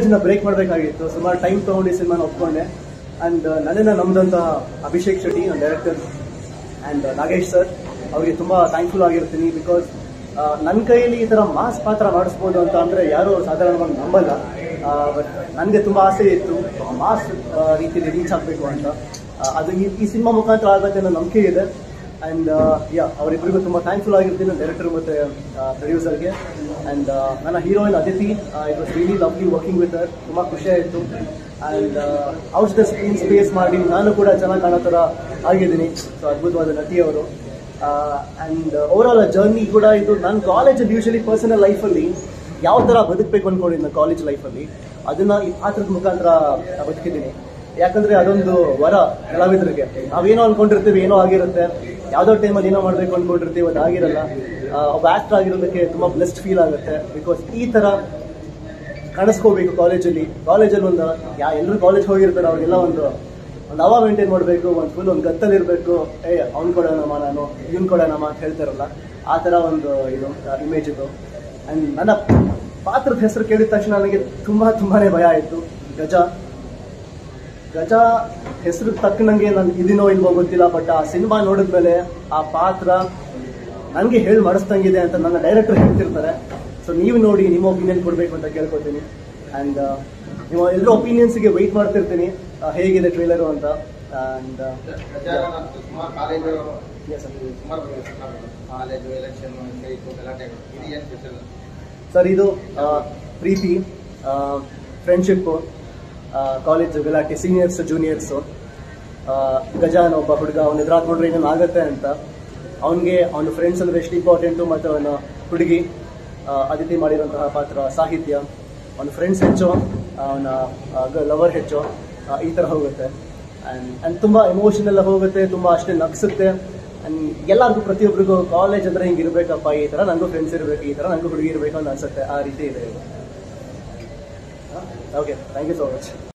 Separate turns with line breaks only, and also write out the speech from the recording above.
ಕಾಲೇಜನ್ನ break ಮಾಡಬೇಕಾಗಿತ್ತು ಸುಮಾರು time ತೊಗೊಂಡು ಈ ಸಿನಿಮಾನ ಒಪ್ಕೊಂಡೆ ಆ್ಯಂಡ್ ನನ್ನನ್ನು ನಮ್ದಂತಹ ಅಭಿಷೇಕ್ ಶೆಟ್ಟಿ ನನ್ನ ಡೈರೆಕ್ಟರ್ ಆ್ಯಂಡ್ ನಾಗೇಶ್ ಸರ್ ಅವರಿಗೆ ತುಂಬ ಥ್ಯಾಂಕ್ಫುಲ್ ಆಗಿರ್ತೀನಿ ಬಿಕಾಸ್ ನನ್ನ ಕೈಯಲ್ಲಿ ಈ ಥರ ಮಾಸ್ ಪಾತ್ರ ಮಾಡಿಸ್ಬೋದು ಅಂತ ಅಂದರೆ ಯಾರೂ ಸಾಧಾರಣವಾಗಿ ನಂಬಲ್ಲ ಬಟ್ ನನಗೆ ತುಂಬ ಆಸೆ ಇತ್ತು ಮಾಸ್ ರೀತಿಯಲ್ಲಿ ರೀಚ್ ಆಗಬೇಕು ಅಂತ ಆ, ಅದು ಈ ಈ ಸಿನಿಮಾ ಮುಖಾಂತರ ಆಗುತ್ತೆ ಅನ್ನೋ ನಂಬಿಕೆ ಇದೆ ಆ್ಯಂಡ್ ಯಾ ಅವರಿಬ್ಬರಿಗೂ ತುಂಬ ಥ್ಯಾಂಕ್ಫುಲ್ ಆಗಿರ್ತೀನಿ ಡೈರೆಕ್ಟರ್ ಮತ್ತು ಪ್ರೊಡ್ಯೂಸರ್ಗೆ ಆ್ಯಂಡ್ ನನ್ನ heroine Aditi it was really lovely working with her ತುಂಬ ಖುಷಿಯಾಯಿತು ಆ್ಯಂಡ್ ಅವ್ರ ಜೊತೆ ಸ್ಕ್ರೀನ್ ಸ್ಪೇಸ್ ಮಾಡಿ ನಾನು ಕೂಡ ಚೆನ್ನಾಗಿ ಕಾಣೋ ಥರ ಆಗಿದ್ದೀನಿ ಸೊ ಅದ್ಭುತವಾದ ನಟಿ ಅವರು ಆ್ಯಂಡ್ ಓವರಾಲ್ ಜರ್ನಿ ಕೂಡ ಇದು ನನ್ನ ಕಾಲೇಜಲ್ಲಿ ಯೂಶಲಿ ಪರ್ಸನಲ್ ಲೈಫಲ್ಲಿ ಯಾವ ಥರ ಬದುಕಬೇಕು ಅಂದ್ಕೊಂಡಿದ್ದೀನಿ ಕಾಲೇಜ್ ಲೈಫಲ್ಲಿ ಅದನ್ನು ಈ ಪಾತ್ರದ ಮುಖಾಂತರ ಬದುಕಿದ್ದೀನಿ ಯಾಕಂದ್ರೆ ಅದೊಂದು ವರ ಕಲಾವಿದರಿಗೆ ನಾವೇನೋ ಅನ್ಕೊಂಡಿರ್ತೀವಿ ಏನೋ ಆಗಿರುತ್ತೆ ಯಾವುದೋ ಟೈಮಲ್ಲಿ ಏನೋ ಮಾಡಬೇಕು ಅನ್ಕೊಂಡಿರ್ತೀವಿ ಅದು ಆಗಿರಲ್ಲ ಆ, ಒಬ್ಬ ಆಕ್ಟರ್ ಆಗಿರೋದಕ್ಕೆ ತುಂಬ ಬ್ಲೆಸ್ಡ್ ಫೀಲ್ ಆಗುತ್ತೆ ಬಿಕಾಸ್ ಈ ಥರ ಕಾಣಿಸ್ಕೋಬೇಕು ಕಾಲೇಜಲ್ಲಿ ಕಾಲೇಜಲ್ಲಿ ಒಂದು ಯಾ ಎಲ್ಲರೂ ಕಾಲೇಜ್ ಹೋಗಿರ್ತಾರೆ ಅವ್ರಿಗೆಲ್ಲ ಒಂದು ಒಂದು ಅವ ಮೇಂಟೈನ್ ಮಾಡಬೇಕು ಒಂದು ಫುಲ್ ಒಂದು ಗತ್ತಲ್ಲಿ ಇರಬೇಕು ಏ ಅವ್ನು ಕೊಡೋಣಮ್ಮ ನಾನು ಇವ್ನು ಕೊಡೋಣಮ್ಮ ಅಂತ ಹೇಳ್ತಾರಲ್ಲ ಆ ಥರ ಒಂದು ಇದು ಇಮೇಜ್ ಇದು ಆ್ಯಂಡ್ ನನ್ನ ಪಾತ್ರದ ಹೆಸರು ಕೇಳಿದ ತಕ್ಷಣ ನನಗೆ ತುಂಬ ತುಂಬಾ ಭಯ ಆಯಿತು ಗಜ ಗಜ ಹೆಸರು ತಕ್ಕನಂಗೆ ನಾನು ಇದೀನೋ ಇಲ್ವೋ ಗೊತ್ತಿಲ್ಲ ಬಟ್ ಆ ಸಿನಿಮಾ ನೋಡಿದ್ಮೇಲೆ ಆ ಪಾತ್ರ ನನಗೆ ಹೇಳಿ ಮಾಡಿಸ್ದಂಗಿದೆ ಅಂತ ನನ್ನ ಡೈರೆಕ್ಟರ್ ಹೇಳ್ತಿರ್ತಾರೆ ಸೊ ನೀವು ನೋಡಿ ನಿಮ್ಮ ಒಪಿನಿಯನ್ ಕೊಡಬೇಕು ಅಂತ ಕೇಳ್ಕೊತೀನಿ ಆ್ಯಂಡ್ ನೀವು ಎಲ್ಲರೂ ಒಪಿನಿಯನ್ಸ್ಗೆ ವೆಯ್ಟ್ ಮಾಡ್ತಿರ್ತೀನಿ ಆ, ಹೇಗಿದೆ ಟ್ರೇಲರು ಅಂತ ಆ್ಯಂಡ್
ಸುಮಾರು ಕಾಲೇಜು
Yes, sir.
ಸುಮಾರು ಕಾಲೇಜು ಎಲೆಕ್ಷನ್ ಸ್ಟ್ರೈಕು ಗಲಾಟೆಗಳು ಇದು ಏನು ಸ್ಪೆಷಲ್
ಸರ್ ಇದು ಆ, ಪ್ರೀತಿ ಫ್ರೆಂಡ್ಶಿಪ್ಪು ಕಾಲೇಜ್ ಗಲಾಟೆ ಸೀನಿಯರ್ಸ್ ಜೂನಿಯರ್ಸು ಗಜ ಅನ್ನೋ ಒಬ್ಬ ಹುಡುಗ ಅವನ ಎದುರಾಗ್ಬಿಟ್ರೆ ಏನೇನು ಆಗುತ್ತೆ ಅಂತ ಅವನಿಗೆ ಅವನ ಫ್ರೆಂಡ್ಸ್ ಅಂದ್ರೆ ಎಷ್ಟು ಇಂಪಾರ್ಟೆಂಟು ಮತ್ತು ಅವನ ಹುಡುಗಿ ಆ, ಅದಿತಿ ಮಾಡಿರುವಂತಹ ಪಾತ್ರ ಸಾಹಿತ್ಯ ಅವನ ಫ್ರೆಂಡ್ಸ್ ಹೆಚ್ಚು ಅವನ ಲವರ್ ಹೆಚ್ಚು ಆ, ಈ ಥರ ಹೋಗುತ್ತೆ ಆ್ಯಂಡ್ ಆ್ಯಂಡ್ ತುಂಬ ಎಮೋಷನಲ್ ಹೋಗುತ್ತೆ ತುಂಬ ಅಷ್ಟೇ ನಗ್ಸುತ್ತೆ ಆ್ಯಂಡ್ ಎಲ್ಲರಿಗೂ ಪ್ರತಿಯೊಬ್ಬರಿಗೂ ಕಾಲೇಜ್ ಅಂದರೆ ಹಿಂಗೆ ಇರಬೇಕಪ್ಪ ಈ ಥರ ನನಗೂ ಫ್ರೆಂಡ್ಸ್ ಇರಬೇಕು ಈ ಥರ ನನಗೂ ಹುಡುಗಿ ಇರಬೇಕು ಅಂತ ಅನ್ಸುತ್ತೆ ಆ ರೀತಿ ಇದೆ okay thank you so much